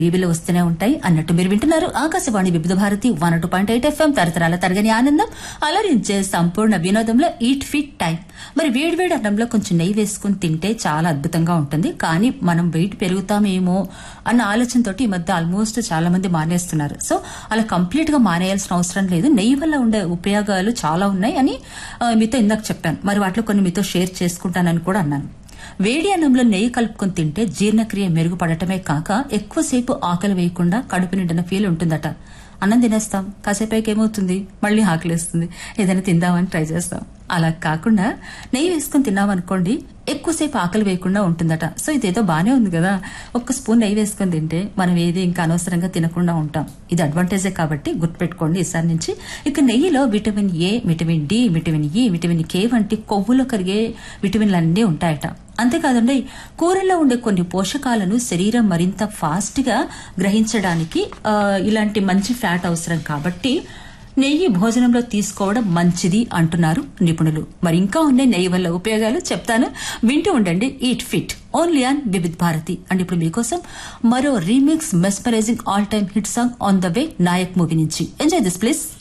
టీవీలో వస్తూనే ఉంటాయి అన్నట్టు మీరు వింటున్నారు Akashvani Vividh Bharati one two point eight FM తరతరాల తరగని ఆనందం అలరించే సంపూర్ణ వినోదంలో ఈట్ ఫిట్ టైం మరి వేడివేడి అన్నంలో కొంచెం నెయ్యి వేసుకుని తింటే చాలా అద్భుతంగా ఉంటుంది కానీ మనం వెయిట్ పెరుగుతామేమో అన్న ఆలోచనతో ఈ మధ్య ఆల్మోస్ట్ చాలా మంది మానేస్తున్నారు సో అలా కంప్లీట్ గా మానేయాల్సిన అవసరం లేదు నెయ్యి వల్ల ఉండే ఉపయోగాలు చాలా ఉన్నాయి అని ఆ, మీతో ఇందాక చెప్పాను మరి వాటిలో కొన్ని మీతో షేర్ చేసుకుంటానని కూడా అన్నాను వేడి అన్నంలో నెయ్యి కలుపుకొని తింటే జీర్ణక్రియ మెరుగుపడటమే కాక ఎక్కువసేపు ఆకలి వేయకుండా కడుపు నిండిన ఫీల్ ఉంటుందట అన్నం తినేస్తాం కాసేపైకి ఏమవుతుంది మళ్ళీ ఆకలిస్తుంది ఏదైనా తిందామని ట్రై చేస్తాం అలా కాకుండా నెయ్యి వేసుకుని తిన్నామనుకోండి ఎక్కువసేపు ఆకలి వేయకుండా ఉంటుందట సో ఇదేదో బానే ఉంది కదా ఒక్క స్పూన్ నెయ్యి వేసుకొని తింటే మనం ఏది ఇంకా అనవసరంగా తినకుండా ఉంటాం ఇది అడ్వాంటేజే కాబట్టి గుర్తుపెట్టుకోండి ఈసారి నుంచి ఇక నెయ్యిలో vitamin A vitamin D vitamin E vitamin K వంటి కొవ్వులో కరిగే విటమిన్లు అన్నీ ఉంటాయట అంతేకాదండి కూరల్లో ఉండే కొన్ని పోషకాలను శరీరం మరింత ఫాస్ట్ గా గ్రహించడానికి ఆ, ఇలాంటి మంచి ఫ్యాట్ అవసరం కాబట్టి నెయ్యి భోజనంలో తీసుకోవడం మంచిది అంటున్నారు నిపుణులు మరి ఇంకా ఉన్నాయి నెయ్యి వల్ల ఉపయోగాలు చెప్తాను వింటూ ఉండండి eat fit only on Vividh Bharati and ఇప్పుడు మీకోసం మరో remix mesmerising all time hit song on the way Nayak movie నుంచి ఎంజాయ్ దిస్ ప్లీజ్